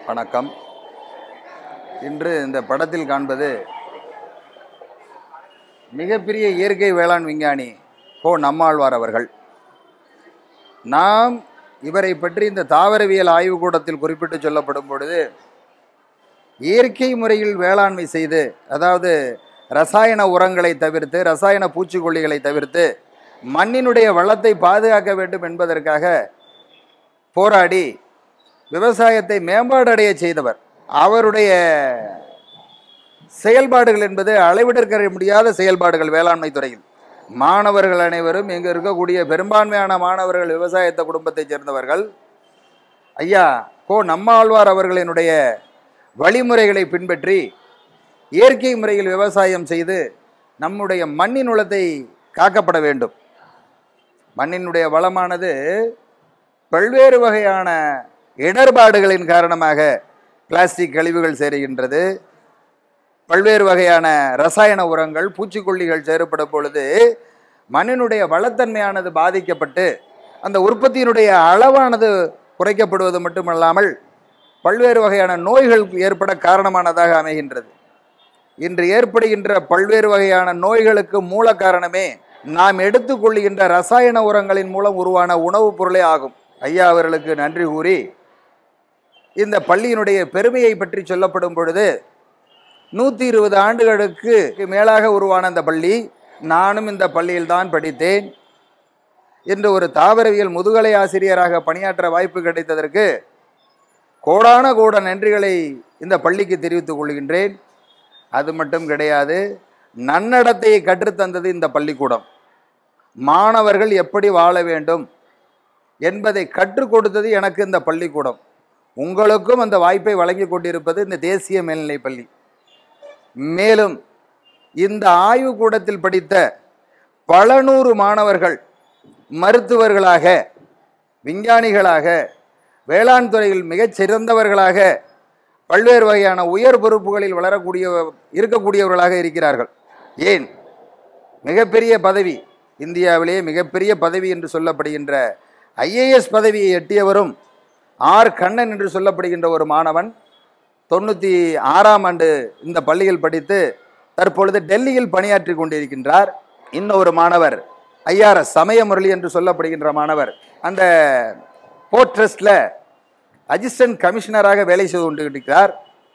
வணக்கம் இன்று இந்த படத்தில் காண்பது மிகப்பெரிய இயற்கை வேளாண் விஞ்ஞானி கோ நம்மாழ்வார் அவர்கள் நாம் இவரை பற்றி இந்த தாவரவியல் ஆய்வுக்கூடத்தில் குறிப்பிட்டு சொல்லப்படும் பொழுது இயற்கை முறையில் வேளாண்மை செய்து அதாவது ரசாயன உரங்களை தவிர்த்து ரசாயன பூச்சிக்கொல்லிகளை தவிர்த்து மண்ணினுடைய வளத்தை பாதுகாக்க வேண்டும் என்பதற்காக போராடி விவசாயத்தை மேம்பாடடைய செய்தவர் அவருடைய செயல்பாடுகள் என்பது அளவிடற்க முடியாத செயல்பாடுகள் வேளாண்மை துறையில் மாணவர்கள் அனைவரும் இங்கு இருக்கக்கூடிய பெரும்பான்மையான மாணவர்கள் விவசாயத்த குடும்பத்தைச் சேர்ந்தவர்கள் ஐயா கோ நம்மாழ்வார் அவர்களினுடைய வழிமுறைகளை பின்பற்றி இயற்கை முறையில் விவசாயம் செய்து நம்முடைய மண்ணின் வளத்தை காக்கப்பட வேண்டும் மண்ணினுடைய வளமானது பல்வேறு வகையான இடர்பாடுகளின் காரணமாக பிளாஸ்டிக் கழிவுகள் சேருகின்றது பல்வேறு வகையான ரசாயன உரங்கள் பூச்சிக்கொல்லிகள் சேரப்படும் பொழுது மண்ணினுடைய வளத்தன்மையானது பாதிக்கப்பட்டு அந்த உற்பத்தியினுடைய அளவானது குறைக்கப்படுவது மட்டுமல்லாமல் பல்வேறு வகையான நோய்கள் ஏற்பட காரணமானதாக அமைகின்றது இன்று ஏற்படுகின்ற பல்வேறு வகையான நோய்களுக்கு மூல காரணமே நாம் எடுத்துக்கொள்கின்ற ரசாயன உரங்களின் மூலம் உருவான உணவுப் பொருளே ஆகும் ஐயா அவர்களுக்கு நன்றி கூறி இந்த பள்ளியினுடைய பெருமையை பற்றி சொல்லப்படும் பொழுது நூற்றி இருபது ஆண்டுகளுக்கு மேலாக உருவான இந்த பள்ளி நானும் இந்த பள்ளியில்தான் படித்தேன் என்று ஒரு தாவரவியல் முதுகலை ஆசிரியராக பணியாற்ற வாய்ப்பு கிடைத்ததற்கு கோடான கோட நன்றிகளை இந்த பள்ளிக்கு தெரிவித்துக் கொள்கின்றேன் அது மட்டும் கிடையாது நன்னடத்தையை கற்றுத்தந்தது இந்த பள்ளிக்கூடம் மாணவர்கள் எப்படி வாழ வேண்டும் என்பதை கற்றுக் கொடுத்தது எனக்கு இந்த பள்ளிக்கூடம் உங்களுக்கும் அந்த வாய்ப்பை வழங்கி கொண்டிருப்பது இந்த தேசிய மேல்நிலைப் பள்ளி மேலும் இந்த ஆய்வுக்கூடத்தில் படித்த பல நூறு மாணவர்கள் மருத்துவர்களாக விஞ்ஞானிகளாக வேளாண் துறையில் மிகச் சிறந்தவர்களாக பல்வேறு வகையான உயர் பொறுப்புகளில் வளரக்கூடிய இருக்கக்கூடியவர்களாக இருக்கிறார்கள் ஏன் மிகப்பெரிய பதவி இந்தியாவிலேயே மிகப்பெரிய பதவி என்று சொல்லப்படுகின்ற ஐஏஎஸ் பதவியை எட்டியவரும் ஆர் கண்ணன் என்று சொல்லப்படுகின்ற ஒரு மாணவன் தொண்ணூற்றி ஆறாம் ஆண்டு இந்த பள்ளியில் படித்து தற்பொழுது டெல்லியில் பணியாற்றி கொண்டிருக்கின்றார் இன்னொரு மாணவர் ஐஆர்எஸ் சமய முரளி என்று சொல்லப்படுகின்ற மாணவர் அந்த போர்ட் ட்ரஸ்டில் அசிஸ்டன்ட் கமிஷனராக வேலை செய்து கொண்டிருக்கிறார்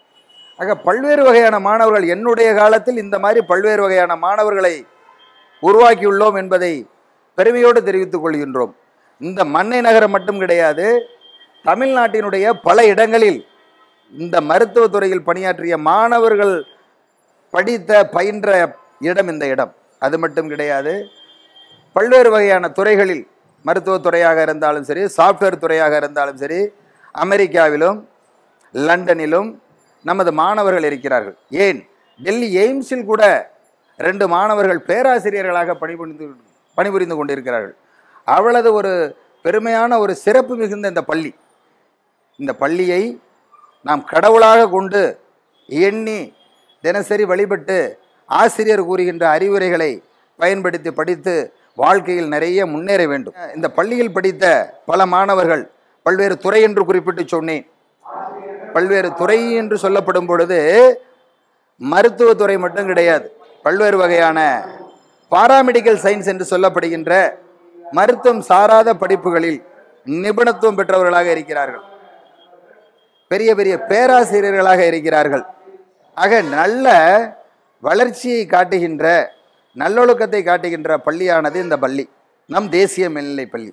ஆக பல்வேறு வகையான மாணவர்கள் என்னுடைய காலத்தில் இந்த மாதிரி பல்வேறு வகையான மாணவர்களை உருவாக்கியுள்ளோம் என்பதை பெருமையோடு தெரிவித்துக் கொள்கின்றோம் இந்த மண்ணை நகரம் மட்டும் கிடையாது தமிழ்நாட்டினுடைய பல இடங்களில் இந்த மருத்துவத்துறையில் பணியாற்றிய மாணவர்கள் படித்த பயின்ற இடம் இந்த இடம் அது மட்டும் கிடையாது பல்வேறு வகையான துறைகளில் மருத்துவத்துறையாக இருந்தாலும் சரி சாஃப்ட்வேர் துறையாக இருந்தாலும் சரி அமெரிக்காவிலும் லண்டனிலும் நமது மாணவர்கள் இருக்கிறார்கள் ஏன் டெல்லி எய்ம்ஸில் கூட ரெண்டு மாணவர்கள் பேராசிரியர்களாக பணிபுரிந்து பணிபுரிந்து கொண்டிருக்கிறார்கள் அவ்வளவு ஒரு பெருமையான ஒரு சிறப்பு மிகுந்த இந்த பள்ளி இந்த பள்ளியை நாம் கடவுளாக கொண்டு எண்ணி தினசரி வழிபட்டு ஆசிரியர் கூறுகின்ற அறிவுரைகளை பயன்படுத்தி படித்து வாழ்க்கையில் நிறைய முன்னேற வேண்டும் இந்த பள்ளியில் படித்த பல மாணவர்கள் பல்வேறு துறை என்று குறிப்பிட்டு சொன்னேன் பல்வேறு துறை என்று சொல்லப்படும் பொழுது மருத்துவத்துறை மட்டும் கிடையாது பல்வேறு வகையான பாராமெடிக்கல் சயின்ஸ் என்று சொல்லப்படுகின்ற மருத்துவம் சாராத படிப்புகளில் நிபுணத்துவம் பெற்றவர்களாக இருக்கிறார்கள் பெரிய பெரிய பேராசிரியர்களாக இருக்கிறார்கள் ஆக நல்ல வளர்ச்சியை காட்டுகின்ற நல்லொழுக்கத்தை காட்டுகின்ற பள்ளியானது இந்த பள்ளி நம் தேசிய மேல்நிலை பள்ளி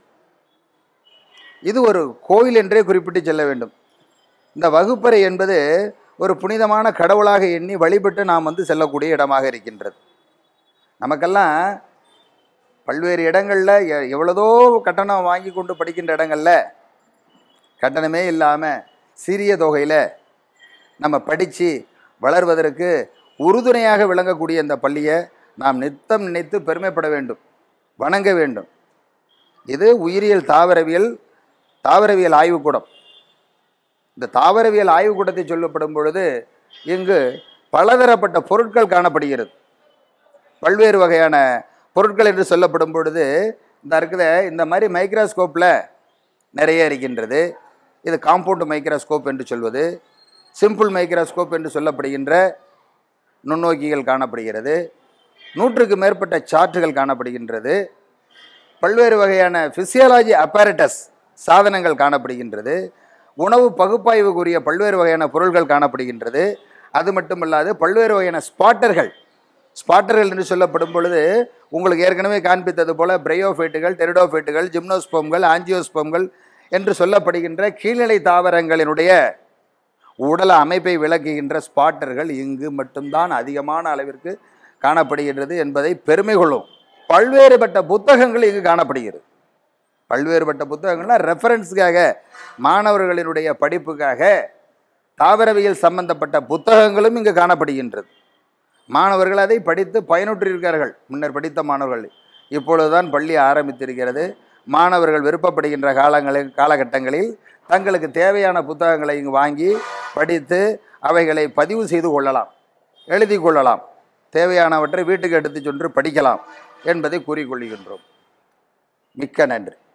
இது ஒரு கோயில் என்றே குறிப்பிட்டு செல்ல வேண்டும் இந்த வகுப்பறை என்பது ஒரு புனிதமான கடவுளாக எண்ணி வழிபட்டு நாம் வந்து செல்லக்கூடிய இடமாக இருக்கின்றது நமக்கெல்லாம் பல்வேறு இடங்களில் எ- எவ்வளதோ கட்டணம் வாங்கி கொண்டு படிக்கின்ற இடங்களில் கட்டணமே இல்லாமல் சிறிய தொகையில் நம்ம படித்து வளர்வதற்கு உறுதுணையாக விளங்கக்கூடிய இந்த பள்ளியை நாம் நித்தம் நினைத்து பெருமைப்பட வேண்டும் வணங்க வேண்டும் இது உயிரியல் தாவரவியல் தாவரவியல் ஆய்வுக்கூடம் இந்த தாவரவியல் ஆய்வுக்கூடத்தை சொல்லப்படும் பொழுது இங்கு பலதரப்பட்ட பொருட்கள் காணப்படுகிறது பல்வேறு வகையான பொருட்கள் என்று சொல்லப்படும் பொழுது இந்த இருக்குத இந்த மாதிரி மைக்ரோஸ்கோப்பில் நிறைய இருக்கின்றது இது காம்பவுண்ட் மைக்ரோஸ்கோப் என்று சொல்வது சிம்பிள் மைக்ரோஸ்கோப் என்று சொல்லப்படுகின்ற நுண்ணோக்கிகள் காணப்படுகிறது நூற்றுக்கு மேற்பட்ட சார்ட்டுகள் காணப்படுகின்றது பல்வேறு வகையான ஃபிசியாலஜி அப்பேரட்டஸ் சாதனங்கள் காணப்படுகின்றது உணவு பகுப்பாய்வுக்குரிய பல்வேறு வகையான பொருள்கள் காணப்படுகின்றது அது மட்டுமல்லாது பல்வேறு வகையான ஸ்பாட்டர்கள் ஸ்பாட்டர்கள் என்று சொல்லப்படும் பொழுது உங்களுக்கு ஏற்கனவே காண்பித்தது போல பிரையோஃபைட்டுகள் டெரிடோஃபைட்டுகள் ஜிம்னோஸ்போம்கள் ஆஞ்சியோஸ்போம்கள் என்று சொல்லப்படுகின்ற கீழ்நிலை தாவரங்களினுடைய உடல் அமைப்பை விளக்குகின்ற ஸ்பாட்டர்கள் இங்கு மட்டும்தான் அதிகமான அளவிற்கு காணப்படுகின்றது என்பதை பெருமை கொள்ளும் பல்வேறுபட்ட புத்தகங்கள் இங்கு காணப்படுகிறது பல்வேறுபட்ட புத்தகங்கள்லாம் ரெஃபரன்ஸுக்காக மாணவர்களினுடைய படிப்புக்காக தாவரவியல் சம்பந்தப்பட்ட புத்தகங்களும் இங்கு காணப்படுகின்றது மாணவர்கள் அதை படித்து பயனுற்றிருக்கிறார்கள் முன்னர் படித்த மாணவர்கள் இப்பொழுதுதான் பள்ளி ஆரம்பித்திருக்கிறது மாணவர்கள் விருப்பப்படுகின்ற காலங்களில் காலகட்டங்களில் தங்களுக்கு தேவையான புத்தகங்களை இங்கு வாங்கி படித்து அவைகளை பதிவு செய்து கொள்ளலாம் எழுதி கொள்ளலாம் தேவையானவற்றை வீட்டுக்கு எடுத்துச் சென்று படிக்கலாம் என்பதை கூறிக்கொள்கின்றோம் மிக்க நன்றி